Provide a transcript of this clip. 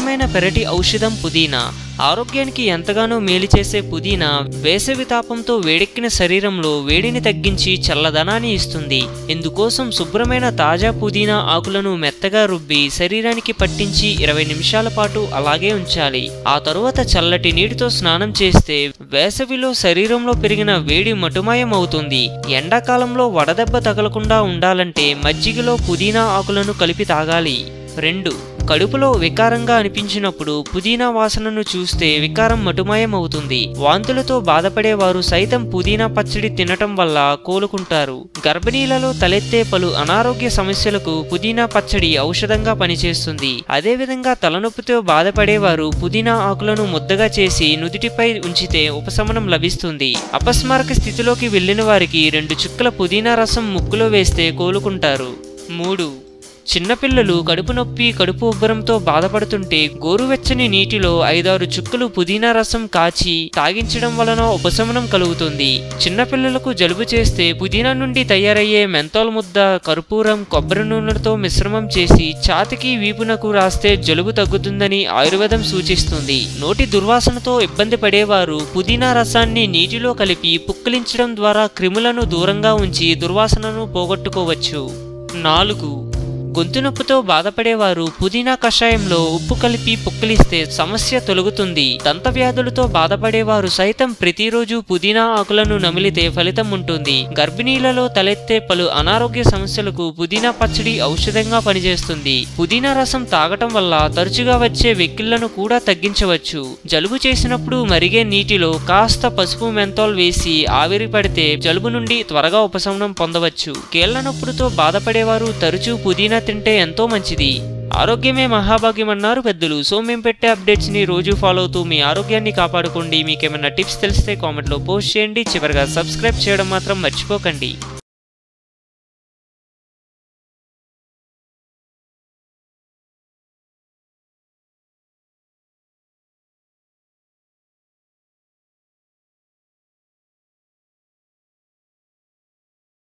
అద్భుతమైన పెరటి ఔషధం పుదీనా ఆరోగ్యానికి ఎంతగానో మేలు చేసే పుదీనా వేసవి తాపంతో వేడెక్కిన శరీరంలో వేడిని తగ్గించి చల్లదనాన్ని ఇస్తుంది ఇందుకోసం శుభ్రమైన తాజా పుదీనా ఆకులను మెత్తగా రుబ్బి శరీరానికి పట్టించి ఇరవై నిమిషాల పాటు అలాగే ఉంచాలి ఆ తరువాత చల్లటి నీటితో స్నానం చేస్తే వేసవిలో శరీరంలో పెరిగిన వేడి మటుమాయం అవుతుంది ఎండాకాలంలో వడదెబ్బ తగలకుండా ఉండాలంటే మజ్జిగలో పుదీనా ఆకులను కలిపి తాగాలి రెండు కడుపులో వికారంగా అనిపించినప్పుడు పుదీనా వాసనను చూస్తే వికారం మటుమాయం అవుతుంది వాంతులతో బాధపడేవారు సైతం పుదీనా పచ్చడి తినటం వల్ల కోలుకుంటారు గర్భిణీలలో తలెత్తే పలు అనారోగ్య సమస్యలకు పుదీనా పచ్చడి ఔషధంగా పనిచేస్తుంది అదేవిధంగా తలనొప్పితో బాధపడేవారు పుదీనా ఆకులను ముద్దగా చేసి నుదిటిపై ఉంచితే ఉపశమనం లభిస్తుంది అపస్మారక స్థితిలోకి వెళ్ళిన వారికి రెండు చుక్కల పుదీనా రసం ముక్కులో వేస్తే కోలుకుంటారు మూడు చిన్నపిల్లలు కడుపు నొప్పి కడుపు ఉబ్బరంతో బాధపడుతుంటే గోరువెచ్చని నీటిలో ఐదారు చుక్కలు పుదీనా రసం కాచి తాగించడం వలన ఉపశమనం కలుగుతుంది చిన్నపిల్లలకు జలుబు చేస్తే పుదీనా నుండి తయారయ్యే మెంతాల్ ముద్ద కర్పూరం కొబ్బరి నూనెలతో మిశ్రమం చేసి ఛాతికి వీపునకు రాస్తే జలుబు తగ్గుతుందని ఆయుర్వేదం సూచిస్తుంది నోటి దుర్వాసనతో ఇబ్బంది పడేవారు పుదీనా రసాన్ని నీటిలో కలిపి పుక్కిలించడం ద్వారా క్రిములను దూరంగా ఉంచి దుర్వాసనను పోగొట్టుకోవచ్చు నాలుగు గొంతు నొప్పితో బాధపడేవారు పుదీనా కషాయంలో ఉప్పు కలిపి పుక్కిలిస్తే సమస్య తొలగుతుంది దంతవ్యాధులతో బాధపడేవారు సైతం ప్రతిరోజు పుదీనా ఆకులను నమిలితే ఫలితం ఉంటుంది గర్భిణీలలో తలెత్తే పలు అనారోగ్య సమస్యలకు పుదీనా పచ్చడి ఔషధంగా పనిచేస్తుంది పుదీనా రసం తాగటం వల్ల తరచుగా వచ్చే వెక్కిళ్లను కూడా తగ్గించవచ్చు జలుబు చేసినప్పుడు మరిగే నీటిలో కాస్త పసుపు మెంతాల్ వేసి ఆవిరి పడితే జలుబు నుండి త్వరగా ఉపశమనం పొందవచ్చు కీళ్ల నొప్పులతో బాధపడేవారు తరచూ పుదీనా తింటే ఎంతో మంచిది ఆరోగ్యమే మహాభాగ్యం అన్నారు పెద్దలు సో మేము పెట్టే అప్డేట్స్ ని రోజు ఫాలో అవుతూ మీ ఆరోగ్యాన్ని కాపాడుకోండి మీకేమైనా టిప్స్ తెలిస్తే కామెంట్లో పోస్ట్ చేయండి చివరిగా సబ్స్క్రైబ్ చేయడం మాత్రం మర్చిపోకండి